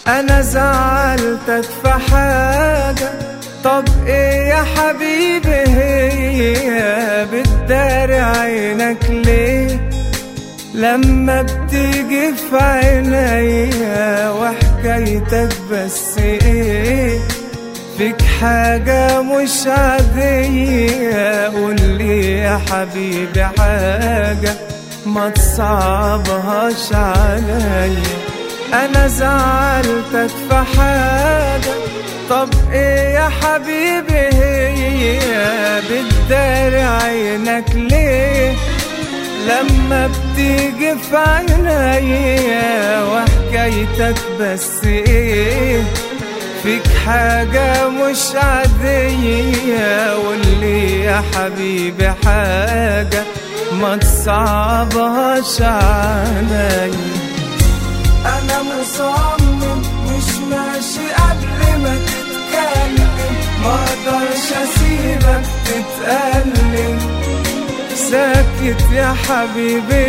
انا زعلتك في حاجة طب ايه يا حبيبي هي بتداري عينك ليه لما بتيجي في عينيا وحكايتك بس ايه فيك حاجة مش عادية قولي يا حبيبي حاجة ما تصعبهاش عليا انا زعلتك في حاجة طب ايه يا حبيبي هي بتداري عينك ليه لما بتيجي في عينيا وحكايتك بس ايه فيك حاجة مش عادية قولي يا حبيبي حاجة ما تصعبهاش عليا انا مصمم مش ماشي قبل ما تتكلم ما اقدرش اسيبك تتألم ساكت يا حبيبي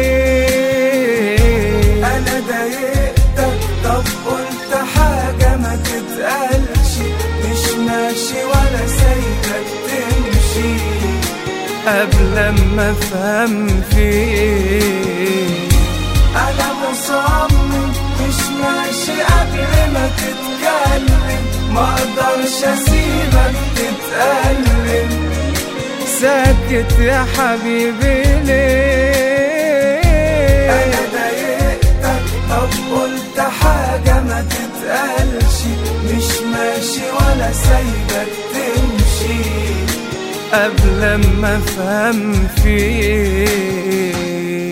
ليه انا ضايقتك طب قلت حاجة ما تتقالش مش ماشي ولا سايبك تمشي قبل ما افهم فيك انا مصمم مش ماشي قبل ما تتكلم ما اقدرش اسيبك تتألم ساكت يا حبيبي ليه انا ضايقتك طب قلت حاجة ما تتقالش مش ماشي ولا سايبك تمشي قبل ما افهم فيك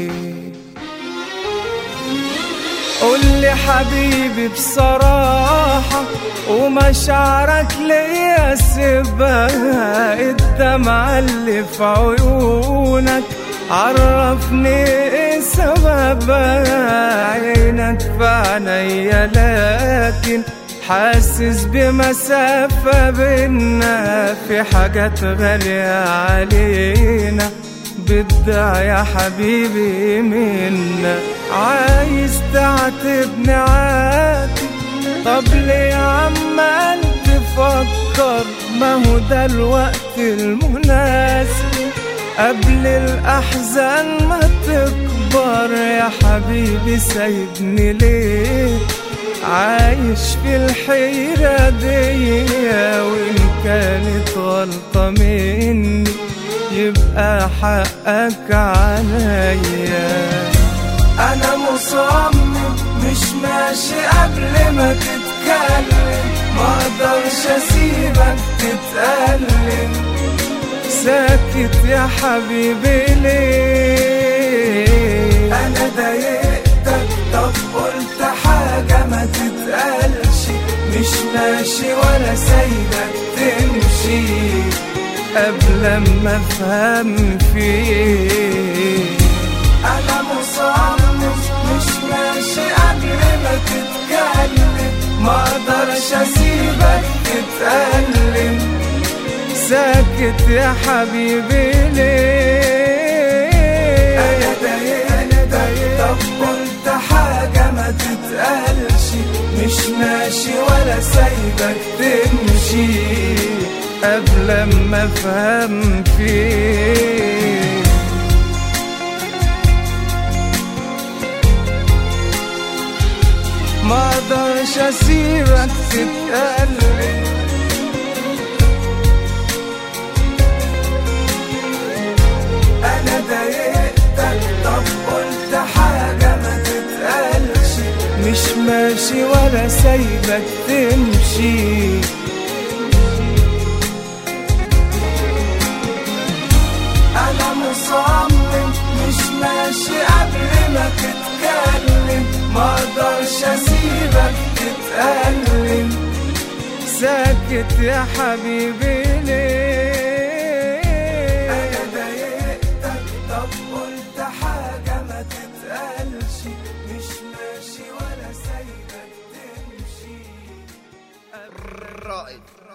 قولي حبيبي بصراحة ومشاعرك ليا سيبها الدمعة اللي في عيونك عرفني ايه سببها عينك في عينيا لكن حاسس بمسافة بينا في حاجات غالية علينا بدع يا حبيبي منا عايز تعاتبني عاتب طب ليه عمال تفكر ما هو ده الوقت المناسب قبل الأحزان ما تكبر يا حبيبي سايبني ليه عايش في الحيرة دي وإن كانت غلطة مني يبقى حقك عليا انا مصمم مش ماشي قبل ما تتكلم ما اقدرش اسيبك تتألم ساكت يا حبيبي ليه انا ضايقتك طب قلت حاجة ما تتقالش مش ماشي ولا سايبك تمشي قبل ما افهم فيك انا مصمم مش ماشي قبل ما تتكلم ما اقدرش اسيبك تتألم ساكت يا حبيبي ليه انا ضايقتك طب قلت حاجة ما تتقالش مش ماشي ولا سايبك تمشي قبل ما افهم فيك ما اقدرش اسيبك تتقلب انا ضايقتك طب قلت حاجة ما تتقالش مش ماشي ولا سايبك تمشي انا مصمم مش ماشي قبل ما تتكلم ما اقدرش اسيبك تتألم ساكت يا حبيبي ليه انا ضايقتك طب قلت حاجة ما تتقالش مش ماشي ولا سايبك تمشي رائد